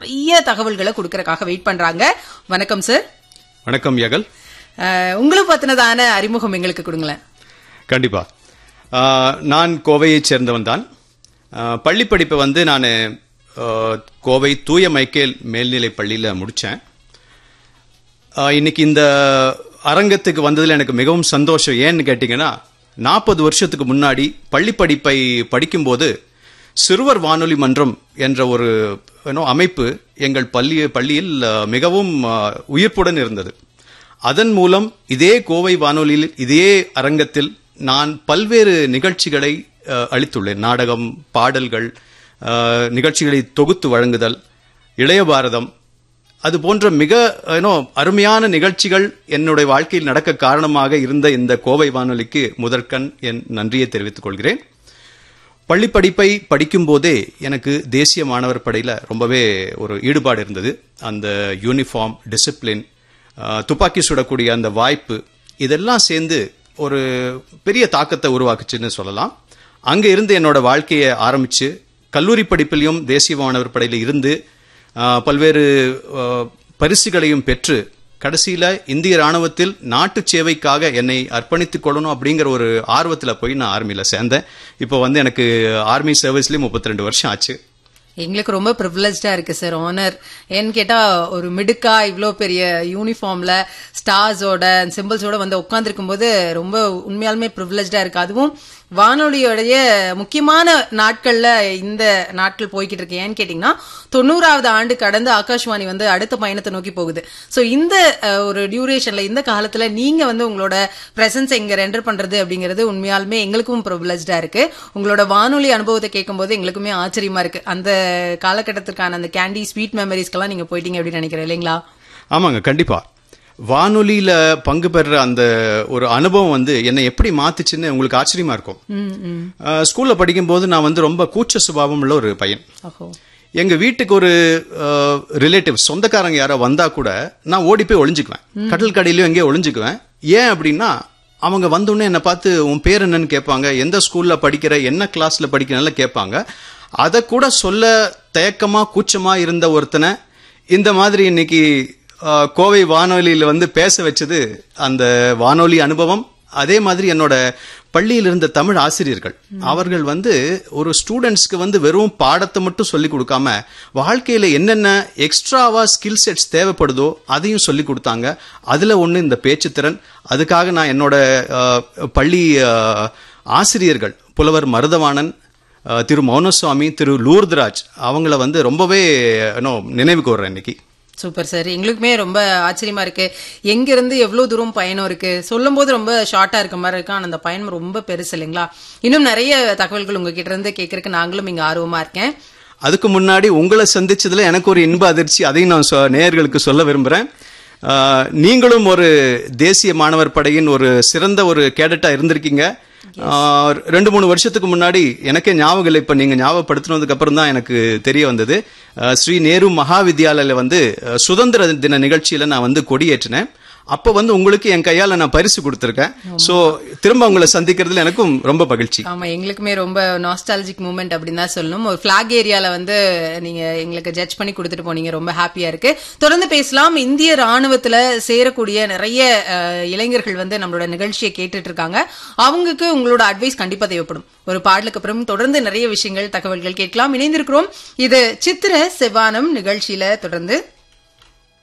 நிறைய தகவல்களை கொடுக்கறதுக்காக வெயிட் பண்றாங்க வணக்கம் சார் வணக்கம் யகல் அஹ், உங்களை பத்தினதான அறிமுகம் எங்களுக்கு கொடுங்களேன் கண்டிப்பா ஆஹ், நான் கோவையைச் சேர்ந்தவன் தான் ஆஹ், பள்ளி படிப்பை வந்து நான் கோவை தூய மைக்கேல் மேல்நிலை பள்ளியில் முடித்தேன் இன்னைக்கு இந்த அரங்கத்துக்கு வந்ததில் எனக்கு மிகவும் சந்தோஷம் ஏன்னு கேட்டிங்கன்னா நாற்பது வருஷத்துக்கு முன்னாடி பள்ளி படிப்பை படிக்கும்போது சிறுவர் வானொலி மன்றம் என்ற ஒரு you know, அமைப்பு எங்கள் பள்ளி பள்ளியில் ஆஹ், மிகவும் ஆஹ், உயிர்ப்புடன் இருந்தது அதன் மூலம் இதே கோவை வானொலியில் இதே அரங்கத்தில் நான் பல்வேறு நிகழ்ச்சிகளை அஹ், அளித்துள்ளேன் நாடகம் பாடல்கள் அஹ், நிகழ்ச்சிகளை தொகுத்து வழங்குதல் இளைய பாரதம் அது போன்ற மிக ஏனோ அருமையான நிகழ்ச்சிகள் என்னுடைய வாழ்க்கையில் நடக்க காரணமாக இருந்த இந்த கோவை வானொலிக்கு முதற்கண் என் நன்றியை தெரிவித்துக் கொள்கிறேன் பள்ளி படிப்பை படிக்கும் போதே எனக்கு தேசிய மாணவர் படையில் ரொம்பவே ஒரு ஈடுபாடு இருந்தது அந்த யூனிஃபார்ம் டிசிப்ளின் துப்பாக்கி சுடக்கூடிய அந்த வாய்ப்பு இதெல்லாம் சேர்ந்து ஒரு பெரிய தாக்கத்தை உருவாக்குச்சுன்னு சொல்லலாம் அங்க இருந்து என்னோட வாழ்க்கையை ஆரம்பிச்சு கல்லூரி படிப்பிலையும் தேசிய மாணவர் படையில் இருந்து ஆஹ், பல்வேறு ஆஹ், பரிசுகளையும் பெற்று கடைசியில இந்திய ராணுவத்தில் நாட்டு சேவைக்காக என்னை அர்ப்பணித்துக் கொள்ளணும் அப்படிங்கிற ஒரு ஆர்வத்துல போய் நான் ஆர்மியில சேர்ந்தேன் இப்போ வந்து எனக்கு ஆர்மி சர்வீஸ்லயும் முப்பத்தி ரெண்டு வருஷம் ஆச்சு எங்களுக்கு ரொம்ப ப்ரிவிலேஜ்டா இருக்கு சார் ஆனர் ஏன்னு கேட்டா ஒரு மிடுக்கா இவ்ளோ பெரிய யூனிஃபார்ம்ல ஸ்டார்ஸோட சிம்பிள்ஸோட வந்து உட்காந்துருக்கும் போது ரொம்ப உண்மையாலுமே ப்ரிவிலேஜ்டா இருக்கு அதுவும் வானொலியோடைய முக்கியமான நாட்கள்ல இந்த நாட்கள் போய்கிட்டு இருக்கு ஏன்னு கேட்டீங்கன்னா தொண்ணூறாவது ஆண்டு கடந்து ஆகாஷ்வாணி வந்து அடுத்த பயணத்தை நோக்கி போகுது சோ இந்த அஹ், ஒரு டியூரேஷன்ல இந்த காலத்துல நீங்க வந்து உங்களோட பிரசன்ஸ் இங்க ரெண்டர் பண்றது அப்படிங்கிறது உண்மையாலுமே எங்களுக்கும் ப்ரிவிலேஜ்டா இருக்கு உங்களோட வானொலி அனுபவத்தை கேட்கும்போது எங்களுக்குமே ஆச்சரியமா இருக்கு அந்த காலகட்டத்திற்கான அந்த கேண்டி ஸ்வீட் மெமரிஸ்க்கெல்லாம் நீங்க போயிட்டீங்க அப்படின்னு நினைக்கிறேன் இல்லைங்களா ஆமாங்க கண்டிப்பா வானொலியில பங்கு பெற அந்த ஒரு அனுபவம் வந்து என்னை எப்படி மாத்துச்சுன்னு உங்களுக்கு ஆச்சரியமா இருக்கும் அஹ், ஸ்கூல்ல படிக்கும்போது நான் வந்து ரொம்ப கூச்ச சுபாவம் உள்ள ஒரு பையன் ஓஹோ எங்க வீட்டுக்கு ஒரு ரிலேட்டிவ் சொந்தக்காரங்க யாரோ வந்தா கூட நான் ஓடி போய் ஒளிஞ்சுக்குவேன் கடல் கடையிலயும் எங்கேயோ ஒளிஞ்சுக்குவேன் ஏன் அப்படின்னா அவங்க வந்தோடனே என்னை பார்த்து உன் பேர் என்னன்னு கேட்பாங்க எந்த ஸ்கூல்ல படிக்கிற என்ன கிளாஸ்ல படிக்கிறனால கேட்பாங்க அதை கூட சொல்ல தயக்கமா கூச்சமா இருந்த ஒருத்தனை இந்த மாதிரி இன்னைக்கு அஹ், கோவை வானொலியில வந்து பேச வச்சது அந்த வானொலி அனுபவம் அதே மாதிரி என்னோட பள்ளியில் இருந்த தமிழ் ஆசிரியர்கள் அவர்கள் வந்து ஒரு ஸ்டூடெண்ட்ஸ்க்கு வந்து வெறும் பாடத்தை மட்டும் சொல்லி கொடுக்காம வாழ்க்கையில என்னென்ன எக்ஸ்ட்ராவா ஸ்கில் செட்ஸ் தேவைப்படுதோ அதையும் சொல்லி கொடுத்தாங்க அதுல ஒண்ணு இந்த பேச்சுத்திறன் அதுக்காக நான் என்னோட அஹ், பள்ளி அஹ், ஆசிரியர்கள் புலவர் மருதவாணன் அஹ், திரு மௌனசுவாமி திரு லூர்தராஜ் அவங்கள வந்து ரொம்பவே இன்னோ நினைவுக்கு வர்றேன் இன்னைக்கு சூப்பர் சார் எங்களுக்குமே ரொம்ப ஆச்சரியமா இருக்கு எங்க இருந்து எவ்வளவு தூரம் பயணம் இருக்கு சொல்லும் போது ரொம்ப ஷார்ட்டா இருக்க மாதிரி இருக்கு ஆனா அந்த பயணம் ரொம்ப பெருசு இல்லைங்களா இன்னும் நிறைய தகவல்கள் உங்ககிட்ட இருந்து கேட்கறதுக்கு நாங்களும் இங்க ஆர்வமா இருக்கேன் அதுக்கு முன்னாடி உங்களை சந்திச்சதுல எனக்கு ஒரு இன்ப அதிர்ச்சி அதையும் நான் சொ- நேயர்களுக்கு சொல்ல விரும்புறேன் ஆஹ், நீங்களும் ஒரு தேசிய மாணவர் படையின் ஒரு சிறந்த ஒரு கேடட்டா இருந்திருக்கீங்க ஆஹ், ரெண்டு மூணு வருஷத்துக்கு முன்னாடி எனக்கே ஞாபகம் இல்லை இப்ப நீங்க ஞாபகப்படுத்தினதுக்கு அப்புறம் தான் எனக்கு தெரிய வந்தது ஆஹ், ஸ்ரீ நேரு மகாவித்யாலயில வந்து ஆஹ், சுதந்திர தின நிகழ்ச்சியில நான் வந்து கொடியேற்றினேன் அப்ப வந்து உங்களுக்கு என் கையால நான் பரிசு கொடுத்திருக்கேன் சோ திரும்ப உங்களை சந்திக்கிறதுல எனக்கும் ரொம்ப மகிழ்ச்சி ஆமா எங்களுக்குமே ரொம்ப நாஸ்டாலஜிக் மூமெண்ட் அப்படின்னு தான் சொல்லணும் ஒரு பிளாக் ஏரியால வந்து நீங்க எங்களுக்கு ஜட்ஜ் பண்ணி கொடுத்துட்டு போனீங்க ரொம்ப ஹாப்பியா இருக்கு தொடர்ந்து பேசலாம் இந்திய ராணுவத்துல சேரக்கூடிய நிறைய அஹ், இளைஞர்கள் வந்து நம்மளோட நிகழ்ச்சியை கேட்டுட்டு இருக்காங்க அவங்களுக்கு உங்களோட அட்வைஸ் கண்டிப்பா தேவைப்படும் ஒரு பாடலுக்கு அப்புறம் தொடர்ந்து நிறைய விஷயங்கள் தகவல்கள் கேட்கலாம் இணைந்திருக்கிறோம் இது சித்திர செவ்வானம் நிகழ்ச்சியில தொடர்ந்து